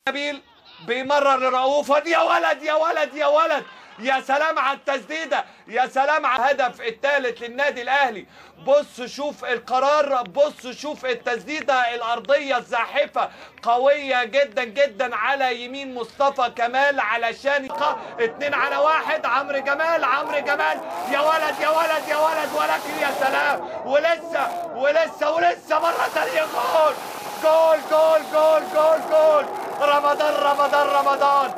نبيل بيمرر لرؤوف ودي يا ولد يا ولد يا ولد يا سلام على التسديده يا سلام على الهدف الثالث للنادي الاهلي بص شوف القرار بص شوف التسديده الارضيه الزاحفه قويه جدا جدا على يمين مصطفى كمال علشان يقع اتنين على واحد عمرو جمال عمرو جمال يا ولد يا ولد يا ولد ولكن يا سلام ولسه ولسه ولسه مره ثانيه جول جول جول جول جول جول رمضان رمضان رمضان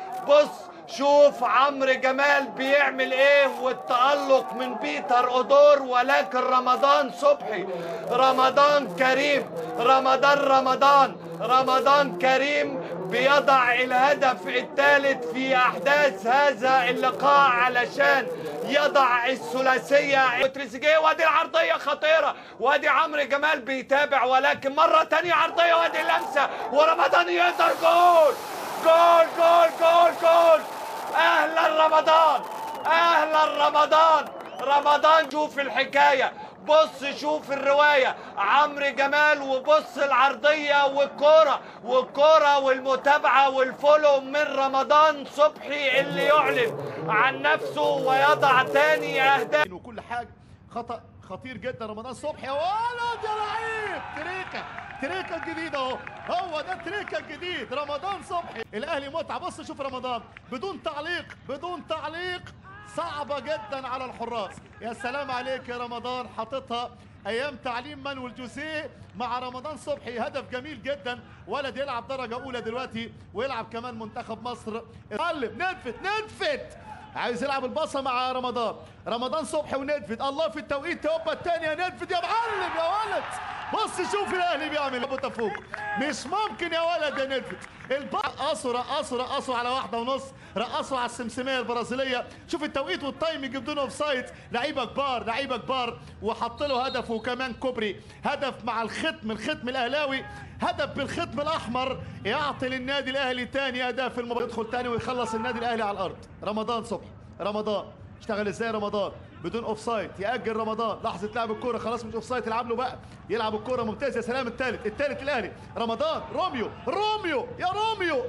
بص شوف عمرو جمال بيعمل ايه والتألق من بيتر اودور ولكن رمضان صبحي رمضان كريم رمضان رمضان رمضان كريم بيضع الهدف الثالث في احداث هذا اللقاء علشان يضع الثلاثيه تريزيجيه وادي العرضيه خطيره وادي عمرو جمال بيتابع ولكن مره تانية عرضيه وادي اللمسه ورمضان يقدر جول جول جول جول جول اهلا رمضان اهلا رمضان رمضان شوف الحكايه بص شوف الرواية عمرو جمال وبص العرضية والكرة والكرة والمتابعة والفولو من رمضان صبحي اللي يعلن عن نفسه ويضع تاني أهداف وكل حاجه خطا خطير جدا رمضان صبحي يا ولد يا لعيب تريكا تريكا الجديد اهو هو ده تريكا الجديد رمضان صبحي الاهلي متعه بص شوف رمضان بدون تعليق بدون تعليق صعبه جدا على الحراس يا سلام عليك يا رمضان حاططها ايام تعليم مانويل جوزيه مع رمضان صبحي هدف جميل جدا ولد يلعب درجه اولى دلوقتي ويلعب كمان منتخب مصر اتعلم ننفت ننفت عايز يلعب الباصه مع رمضان رمضان صبحي وندفد الله في التوقيت هوبا الثاني يا ندفد يا معلم يا ولد بص شوف الاهلي بيعمل ابو تفوق مش ممكن يا ولد يا ندفد رقصوا رقصوا رقصوا على واحده ونص رقصوا على السمسميه البرازيليه شوف التوقيت والتايمنج بدون اوف سايد لعيبه كبار لعيبه كبار وحط له هدف وكمان كوبري هدف مع الختم الختم الاهلاوي هدف بالختم الاحمر يعطي للنادي الاهلي ثاني اداء في المباراه يدخل ثاني ويخلص النادي الاهلي على الارض رمضان صبحي رمضان اشتغل ازاي رمضان بدون اوف سايد ياجل رمضان لحظه لعب الكوره خلاص مش اوف سايد يلعب له بقى يلعب الكوره ممتاز يا سلام الثالث الثالث الاهلي رمضان روميو روميو يا روميو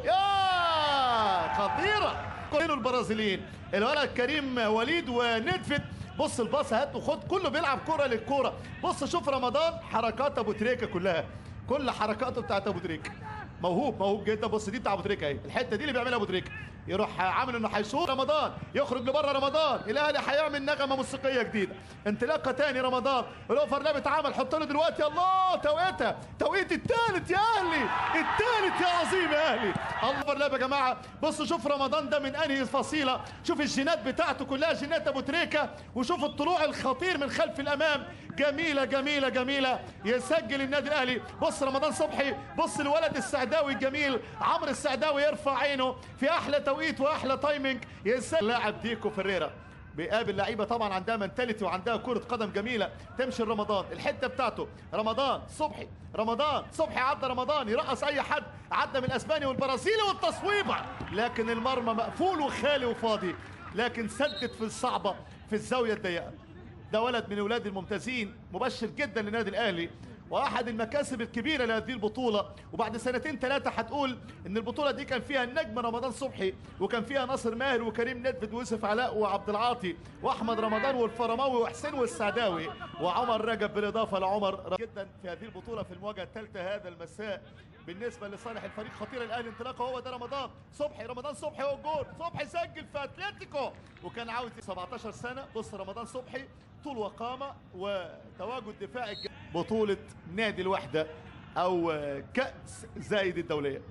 يا خطيره كلهم البرازيليين الولد كريم وليد وندفد بص الباص هات وخد كله بيلعب كوره للكوره بص شوف رمضان حركات ابو تريكه كلها كل حركاته بتاعت ابو تريكه موهوب موهوب جدا بص دي بتاع ابو تريكه اهي الحته دي اللي بيعملها ابو تريكه يروح عامل انه هيشوط رمضان يخرج لبره رمضان الاهلي هيعمل نغمه موسيقيه جديده انطلاقه تاني رمضان الاوفر لاب اتعمل حط له دلوقتي الله توقيتها توقيت الثالث يا اهلي الثالث يا عظيم يا اهلي الاوفر لاب يا جماعه بصوا شوف رمضان ده من انهي فصيله شوف الجينات بتاعته كلها جينات ابو تريكه وشوف الطلوع الخطير من خلف الامام جميله جميله جميله يسجل النادي الاهلي بص رمضان صبحي بص الولد السعداوي الجميل عمرو السعداوي يرفع عينه في احلى توقيت واحلى تايمنج يسجل لاعب ديكو فريرا بيقابل لعيبه طبعا عندها منتاليتي وعندها كره قدم جميله تمشي رمضان الحته بتاعته رمضان صبحي رمضان صبحي عدى رمضان يرقص اي حد عدى من الاسباني والبرازيلي والتصويبه لكن المرمى مقفول وخالي وفاضي لكن سدد في الصعبه في الزاويه الضيقه ده ولد من اولاد الممتازين مبشر جدا للنادي الاهلي واحد المكاسب الكبيره لهذه البطوله وبعد سنتين ثلاثه هتقول ان البطوله دي كان فيها النجم رمضان صبحي وكان فيها ناصر ماهر وكريم ندفد ويوسف علاء وعبد العاطي واحمد رمضان والفرماوي وحسين والسعداوي وعمر رجب بالاضافه لعمر جدا في هذه البطوله في المواجهه الثالثه هذا المساء بالنسبه لصالح الفريق خطير الاهلي انطلاقه هو ده رمضان صبحي رمضان صبحي هو الجول صبحي سجل في اتلتيكو وكان عاوز 17 سنه بص رمضان صبحي طول وقامه وتواجد دفاعي بطوله نادي الوحده او كاس زايد الدوليه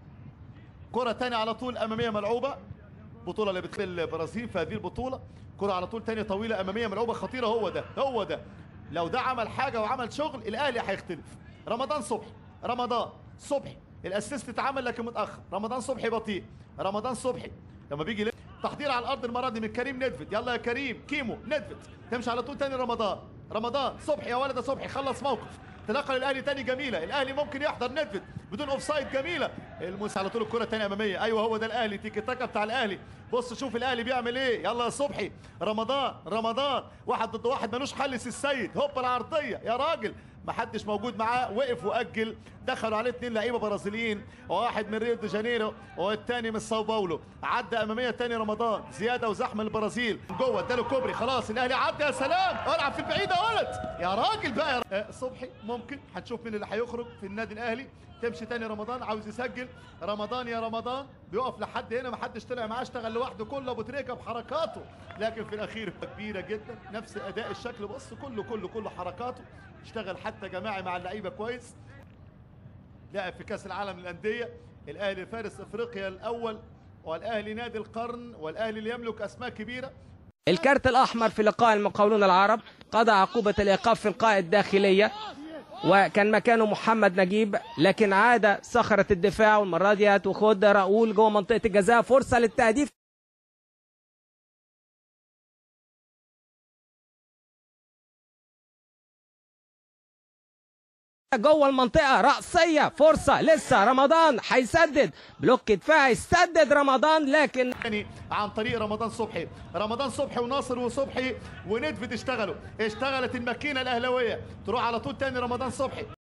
كره ثانيه على طول اماميه ملعوبه بطوله اللي بتخل البرازيل في هذه البطوله كره على طول ثانيه طويله اماميه ملعوبه خطيره هو ده هو ده لو ده عمل حاجه وعمل شغل الاهلي هيختلف رمضان صبحي رمضان صبحي الاسيست اتعمل لكن متاخر رمضان صبحي بطيء رمضان صبحي لما بيجي تحضير على الارض المره دي من كريم ندفت يلا يا كريم كيمو ندفت تمشي على طول تاني رمضان رمضان صبحي يا ولد يا صبحي خلص موقف تنقل الاهلي تاني جميله الاهلي ممكن يحضر ندفت بدون اوف سايد جميله الموس على طول الكره الثانيه اماميه ايوه هو ده الاهلي تيكي تاكا بتاع الاهلي بص شوف الاهلي بيعمل ايه يلا يا صبحي رمضان رمضان واحد ضد واحد ملوش حل سي السيد هوب العرضيه يا راجل ما حدش موجود معاه وقف واجل دخلوا عليه اثنين لعيبه برازيليين واحد من ريو دي جانيرو والثاني من ساو باولو عدى اماميه تاني رمضان زياده وزحمه البرازيل جوه اداله كوبري خلاص الاهلي عدى يا سلام العب في البعيد يا ولد يا راجل بقى يا آه، صبحي ممكن هنشوف مين اللي هيخرج في النادي الاهلي تمشي تاني رمضان عاوز يسجل رمضان يا رمضان بيقف لحد هنا ما حدش طلع معاه اشتغل لوحده كله ابو تريكه بحركاته لكن في الاخير كبيره جدا نفس اداء الشكل بص كله كله كله حركاته اشتغل حتى جماعي مع اللعيبه كويس لعب في كاس العالم للانديه الاهلي فارس افريقيا الاول والاهلي نادي القرن والاهلي اللي يملك اسماء كبيره الكارت الأحمر في لقاء المقاولون العرب قضى عقوبة الإيقاف في القاء الداخلية وكان مكانه محمد نجيب لكن عاد صخرة الدفاع والمرة دي هتاخد راؤول جوه منطقة الجزاء فرصة للتهديف جوه المنطقة رأسية فرصة لسه رمضان هيسدد بلوك دفاعي يسدد رمضان لكن تاني عن طريق رمضان صبحي رمضان صبحي وناصر وصبحي وندفد اشتغلوا اشتغلت الماكينه الاهلاويه تروح على طول تاني رمضان صبحي